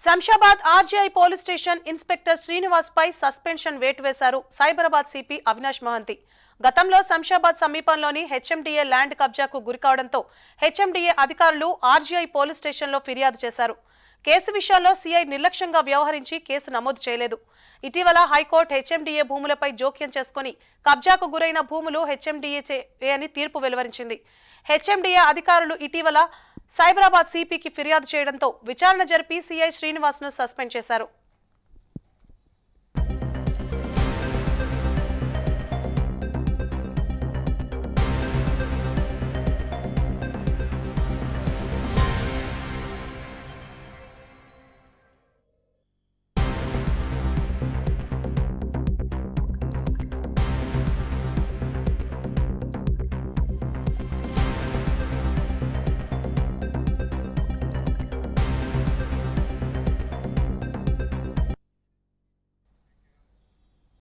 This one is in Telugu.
Shamshabad RGI police station inspector Srinivas పై సస్పెన్షన్ వేటు వేశారు సైబరాబాద్ సిపి అవినాష్ మహంతి గతంలో శంషాబాద్ సమీపంలోని హెచ్ఎండిఏ ల్యాండ్ కబ్జాకు గురికావడంతో హెచ్ఎండిఏ అధికారులు ఆర్జీఐ పోలీస్ స్టేషన్లో ఫిర్యాదు చేశారు కేసు విషయంలో సీఐ నిర్లక్ష్యంగా వ్యవహరించి కేసు నమోదు చేయలేదు ఇటీవల హైకోర్టు హెచ్ఎండిఏ భూములపై జోక్యం చేసుకుని కబ్జాకు గురైన భూములు హెచ్ఎండిఏ చే అని తీర్పు వెలువరించింది హెచ్ఎండిఏ అధికారులు ఇటీవల సైబరాబాద్ సిపికి ఫిర్యాదు చేయడంతో విచారణ జరిపి సీఐ శ్రీనివాస్ను సస్పెండ్ చేశారు